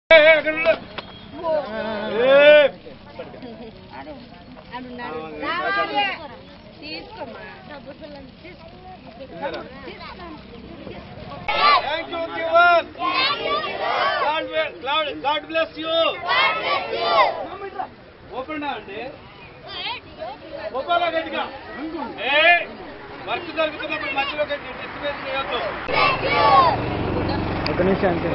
Thank you giver God God bless you open అండి open గట్టిగా ఏ వర్క్ జరుగుతున్నప్పుడు మధ్యలో డిస్టర్బెన్స్ చేయొద్దు ఒక నిమిషం అంతే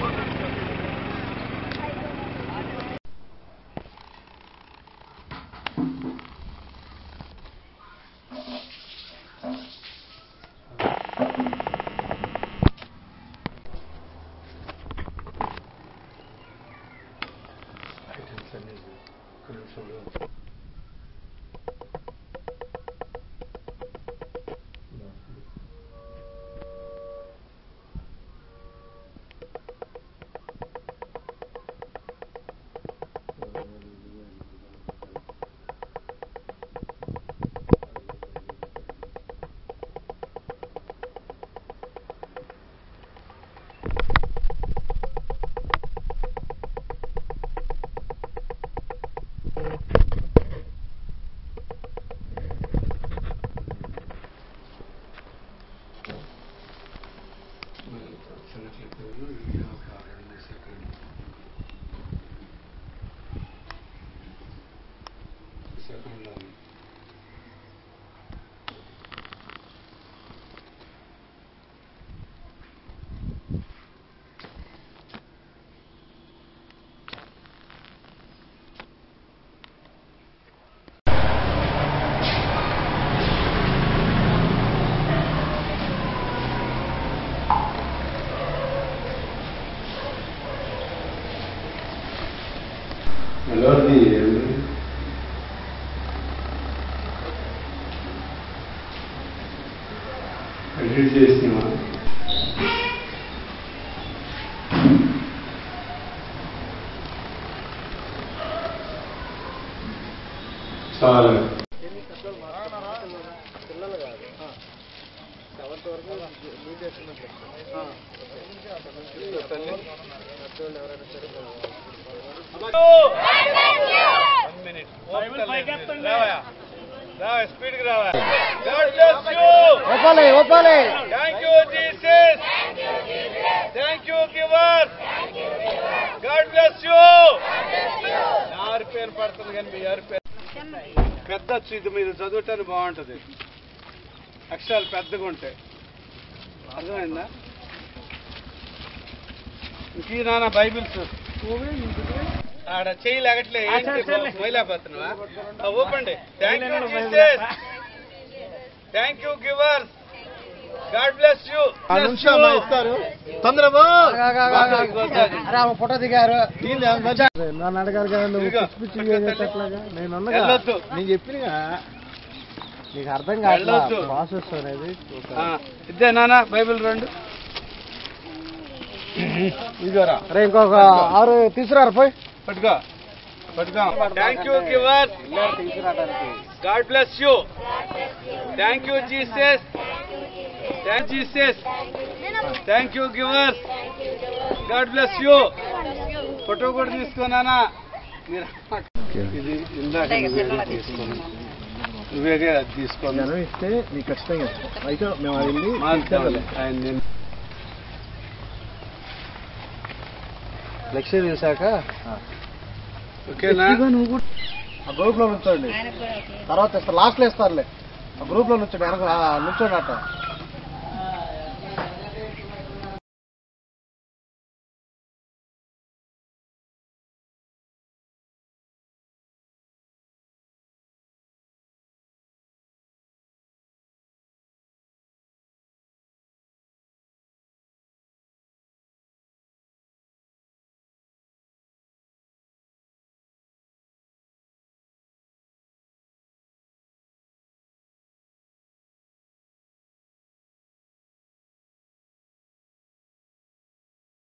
ఎవరిది ఎడిట్ చేసినవా చాలు స్పీడ్ కి రావా గాడ్ బ్లెస్ యూ ఓపాలి ఓపాలి thank you Jesus thank you giver God bless you ఆరు పేరు పడుతుంది కానీ మీ ఆరు పేరు పెద్ద అచ్చు ఇది మీరు చదువుటానికి బాగుంటుంది అక్షరాలు పెద్దగా ఉంటాయి అర్థమైందా ఇంకీ నాన్న బైబిల్స్ ఆడ చెయ్యి లాగట్లే మైలాపోతున్నావా ఓపండి thank you Jesus thank you givers God bless you ఇస్తారు తొందరగా అరే ఆమె ఫోటో దిగారు నన్ను అడగాలి కదా నువ్వు ఇదిగో, పిచ్చి పిచ్చి ఇక్కడ చేసేటట్లాగా నేను ఉన్నగా వెళ్ళొద్దు. నేను చెప్పినగా నీకు అర్థం కావట్లా వెళ్ళొద్దు. ప్రాసెస్ అనేది ఇద్దే నాన్న బైబిల్ రెండు ఇదిగోరా అరే ఇంకొక ఆరు తీసుకురారు పోయి పట్టుకో పట్టుకో థ్యాంక్ యూ గివర్ తీసుకురావడానికి God bless you thank you Jesus thank Jesus thank you giver God bless you photo కూడా తీసుకున్నానా మీరు ఇది ఇందాక నువ్వే తీసుకున్నా నువ్వే అది తీసుకున్నా జనం ఇస్తే నీకు ఖచ్చితంగా అయితే మేము అది వెళ్ళి మాట్లాడాలి ఆయన నేను లక్ష్యం చూసాక ఓకేనా నువ్వు కూడా ఆ గ్రూప్ లో నుంచోండి తర్వాత ఇస్తారు లాస్ట్ లో ఇస్తారులే ఆ గ్రూప్ లో నుంచోండి వెనక నుంచోండి అట్ట